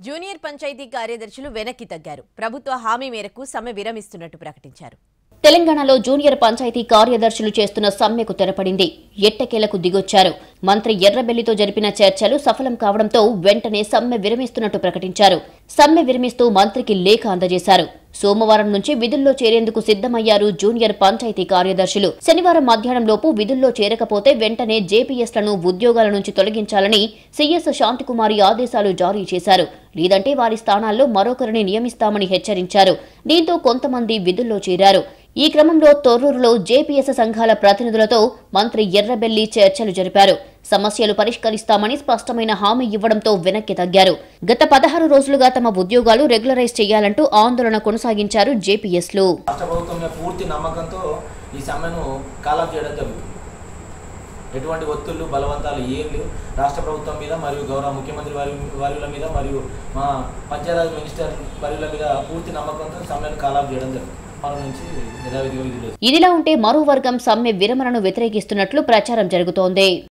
junior panchayat కార్యదర్శులు వెనక్కి తగ్గారు ప్రభుత్వ హామీ మేరకు సమ్మె విరమిస్తున్నట్టు ప్రకటించారు తెలంగాణలో జూనియర్ పంచాయతీ కార్యదర్శులు చేస్తున్న సమ్మెకు తెరపడింది ఎట్టకేలకు దిగొచ్చారు మంత్రి ఎర్రబెల్లితో జరిపిన చర్చలు సఫలం కావడంతో వెంటనే సమ్మె విరమిస్తున్నట్టు ప్రకటించారు సమ్మె విరమిస్తూ మంత్రికి లేఖ అందజేశారు సోమవారం నుంచి విధుల్లో చేరేందుకు సిద్ధమయ్యారు జూనియర్ పంచాయతీ కార్యదర్శులు శనివారం మధ్యాహ్నంలోపు విధుల్లో చేరకపోతే వెంటనే జేపీఎస్లను ఉద్యోగాల నుంచి తొలగించాలని సీఎస్ శాంతికుమారి ఆదేశాలు జారీ చేశారు లేదంటే వారి స్థానాల్లో మరొకరిని నియమిస్తామని హెచ్చరించారు దీంతో కొంతమంది విధుల్లో చేరారు ఈ క్రమంలో తొర్రూరులో జేపీఎస్ సంఘాల ప్రతినిధులతో మంత్రి ఎర్రబెల్లి చర్చలు జరిపారు సమస్యలు పరిష్కరిస్తామని స్పష్టమైన హామీ ఇవ్వడంతో వెనక్కి తగ్గారు గత పదహారు రోజులుగా తమ ఉద్యోగాలు రెగ్యులరైజ్ చేయాలంటూ ఆందోళన కొనసాగించారు జేపీఎస్లు రాష్ట్ర ప్రభుత్వం మీద పూర్తి నమ్మకంతో ఈ సమ్మెను కాలం చేయడం జరుగుతుంది ఎటువంటి ఒత్తిళ్లు బలవంతాలు ఏం లేవు రాష్ట్ర ప్రభుత్వం మీద మరియు గౌరవ ముఖ్యమంత్రి వారి వారిల మీద మరియు మా పంచాయతీరాజ్ మినిస్టర్ వారిల మీద పూర్తి నమ్మకంతో సమ్మెను కాలాప్ చేయడం జరుగుతుంది మన నుంచి యథావిధిగా విధులు ఇదిలా ఉంటే మరో వర్గం సమ్మె విరమణను వ్యతిరేకిస్తున్నట్లు ప్రచారం జరుగుతోంది